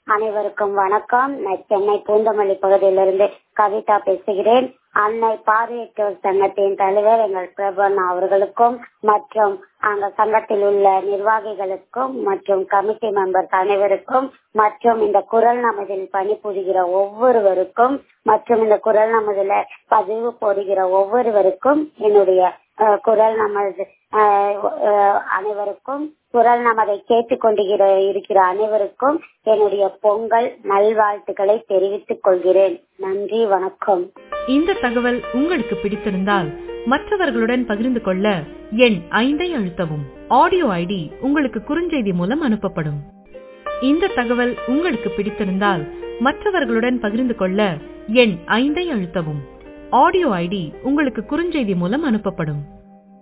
அனைவருக்கும் வணக்கம் நான் சென்னை பூந்தமல்லி பகுதியிலிருந்து கவிதா பேசுகிறேன் அன்னை பார்வையற்றோர் சங்கத்தின் தலைவர் எங்கள் பிரபன் அவர்களுக்கும் மற்றும் அந்த சங்கத்தில் உள்ள நிர்வாகிகளுக்கும் மற்றும் கமிட்டி மெம்பர்ஸ் அனைவருக்கும் மற்றும் இந்த குரல் நமதில் பணிபுரிகிற ஒவ்வொருவருக்கும் மற்றும் இந்த குரல் நமதுல பதிவு போடுகிற ஒவ்வொருவருக்கும் என்னுடைய அஹ், குரல் நமது அஹ், அஹ், அனைவருக்கும் குரல் நமதை கேட்டுக்கொண்டிருக்கிற இருக்கிற அனைவருக்கும் என்னுடைய பொங்கல் நல்வாழ்த்துக்களை தெரிவித்துக் கொள்கிறேன் நன்றி வணக்கம் இந்த தகவல் உங்களுக்கு பிடித்திருந்தால் மற்றவர்களுடன் பகிர்ந்து கொள்ள எண் ஐந்தை அழுத்தவும் ஆடியோ ஐடி உங்களுக்கு குறுஞ்செய்தி மூலம் அனுப்பப்படும் இந்த தகவல் உங்களுக்கு பிடித்திருந்தால் மற்றவர்களுடன் பகிர்ந்து கொள்ள எண் ஐந்தை அழுத்தவும் ஆடியோ ஐடி உங்களுக்கு குறுஞ்செய்தி மூலம் அனுப்பப்படும்